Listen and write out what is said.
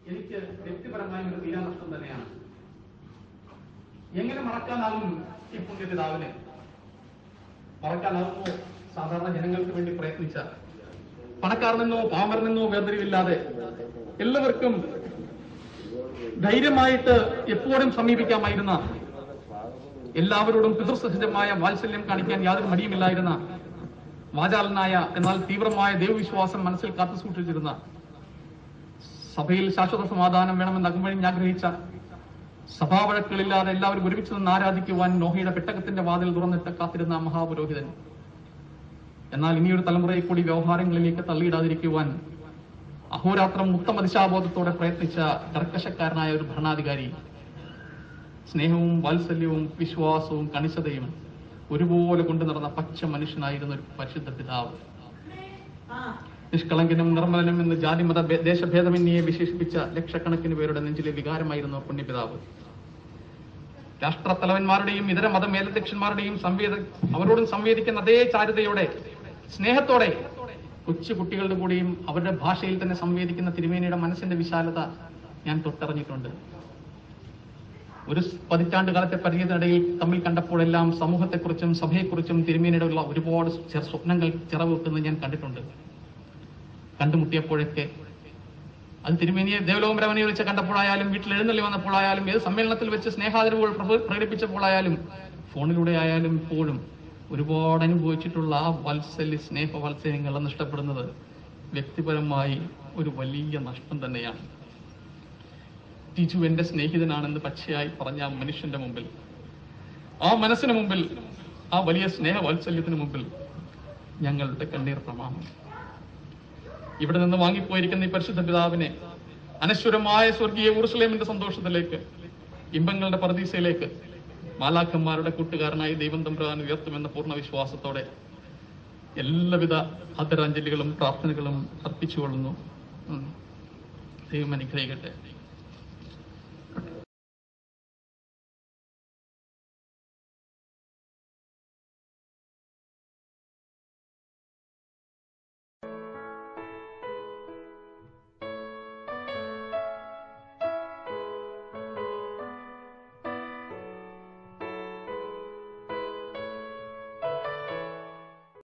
എനിക്ക് വ്യക്തിപരമായ ഒരു തീരാനഷ്ടം തന്നെയാണ് എങ്ങനെ മറക്കാനാകും ഈ പുണ്യപിതാവിനെ മറക്കാനാകുമോ സാധാരണ ജനങ്ങൾക്ക് വേണ്ടി പ്രയത്നിച്ച പണക്കാരനെന്നോ പാമരനെന്നോ വേർതിരിവില്ലാതെ എല്ലാവർക്കും ധൈര്യമായിട്ട് എപ്പോഴും സമീപിക്കാമായിരുന്ന എല്ലാവരോടും പിതൃസഹജമായ വാത്സല്യം കാണിക്കാൻ യാതൊരു മടിയുമില്ലായിരുന്ന വാചാലനായ എന്നാൽ തീവ്രമായ ദൈവവിശ്വാസം മനസ്സിൽ കാത്തു സൂക്ഷിച്ചിരുന്ന സഭയിൽ ശാശ്വത സമാധാനം വേണമെന്ന് അകമ്പഴിഞ്ഞ് ആഗ്രഹിച്ച സഭാവഴക്കുകളില്ലാതെ എല്ലാവരും ഒരുമിച്ച് നിന്ന് ആരാധിക്കുവാൻ നോഹയുടെ പെട്ടകത്തിന്റെ വാതിൽ തുറന്നിട്ട് കാത്തിരുന്ന ആ മഹാപുരോഹിതൻ എന്നാൽ ഇനിയൊരു തലമുറയെ കൂടി വ്യവഹാരങ്ങളിലേക്ക് തള്ളിയിടാതിരിക്കുവാൻ അഹോരാത്രം ഉത്തമ ദിശാബോധത്തോടെ പ്രയത്നിച്ച കർക്കശക്കാരനായ ഒരു ഭരണാധികാരി സ്നേഹവും വാത്സല്യവും വിശ്വാസവും കണിശതയും ഒരുപോലെ കൊണ്ടു നടന്ന പച്ച മനുഷ്യനായിരുന്ന ഒരു പരിശുദ്ധ പിതാവ് നിഷ്കളങ്കനും നിർമ്മലനും എന്ന് ജാതിമത ഭേ- ദേശഭേദമന്യെ വിശേഷിപ്പിച്ച ലക്ഷക്കണക്കിന് പേരുടെ നെഞ്ചിലെ വികാരമായിരുന്നു പുണ്യപിതാവ് രാഷ്ട്രത്തലവന്മാരുടെയും ഇതര മത മേലധ്യക്ഷന്മാരുടെയും സംവേദ അവരോടും സംവേദിക്കുന്ന അതേ ചാരുതയോടെ സ്നേഹത്തോടെ കൊച്ചു കുട്ടികളുടെ കൂടെയും അവരുടെ ഭാഷയിൽ തന്നെ സംവേദിക്കുന്ന തിരുമേനിയുടെ മനസ്സിന്റെ വിശാലത ഞാൻ തൊട്ടറിഞ്ഞിട്ടുണ്ട് ഒരു പതിറ്റാണ്ട് കാലത്തെ പരിചയത്തിനിടയിൽ തമ്മിൽ കണ്ടപ്പോഴെല്ലാം സമൂഹത്തെക്കുറിച്ചും സഭയെക്കുറിച്ചും തിരുമേനിയുടെ ഉള്ള ഒരുപാട് ചെറു സ്വപ്നങ്ങൾ ചിറവെക്കുന്നത് ഞാൻ കണ്ടിട്ടുണ്ട് കണ്ടുമുട്ടിയപ്പോഴൊക്കെ അത് തിരുമേനിയെ ദേവലോകരവനെ വെച്ച് കണ്ടപ്പോഴായാലും വീട്ടിൽ എഴുന്നള്ളി വന്നപ്പോഴായാലും ഏത് സമ്മേളനത്തിൽ വെച്ച് സ്നേഹാദരവുകൾ പ്രഭ- പ്രകടിപ്പിച്ചപ്പോഴായാലും ഫോണിലൂടെ ആയാലും ഇപ്പോഴും ഒരുപാട് അനുഭവിച്ചിട്ടുള്ള ആ വാത്സല്യ സ്നേഹ വാത്സല്യങ്ങൾ നഷ്ടപ്പെടുന്നത് വ്യക്തിപരമായി ഒരു വലിയ നഷ്ടം തന്നെയാണ് ടിജു എന്റെ സ്നേഹിതനാണെന്ന് പച്ചയായി പറഞ്ഞ ആ മനുഷ്യന്റെ മുമ്പിൽ ആ മനസ്സിന് മുമ്പിൽ ആ വലിയ സ്നേഹ വാത്സല്യത്തിന് മുമ്പിൽ ഞങ്ങളുടെ കണ്ണീർ പ്രമാണം ഇവിടെ നിന്ന് വാങ്ങിപ്പോയിരിക്കുന്ന ഈ പരിശുദ്ധ പിതാവിനെ അനശ്വരമായ സ്വർഗീയ ഊർസലേമിന്റെ സന്തോഷത്തിലേക്ക് ഇമ്പങ്ങളുടെ പർദീസയിലേക്ക് മാലാഖന്മാരുടെ കൂട്ടുകാരനായി ദൈവം തമ്പുരാൻ ഉയർത്തുമെന്ന പൂർണ്ണ വിശ്വാസത്തോടെ എല്ലാവിധ ആദരാഞ്ജലികളും പ്രാർത്ഥനകളും അർപ്പിച്ചുകൊള്ളുന്നു ഉം. ദൈവം അനുഗ്രഹിക്കട്ടെ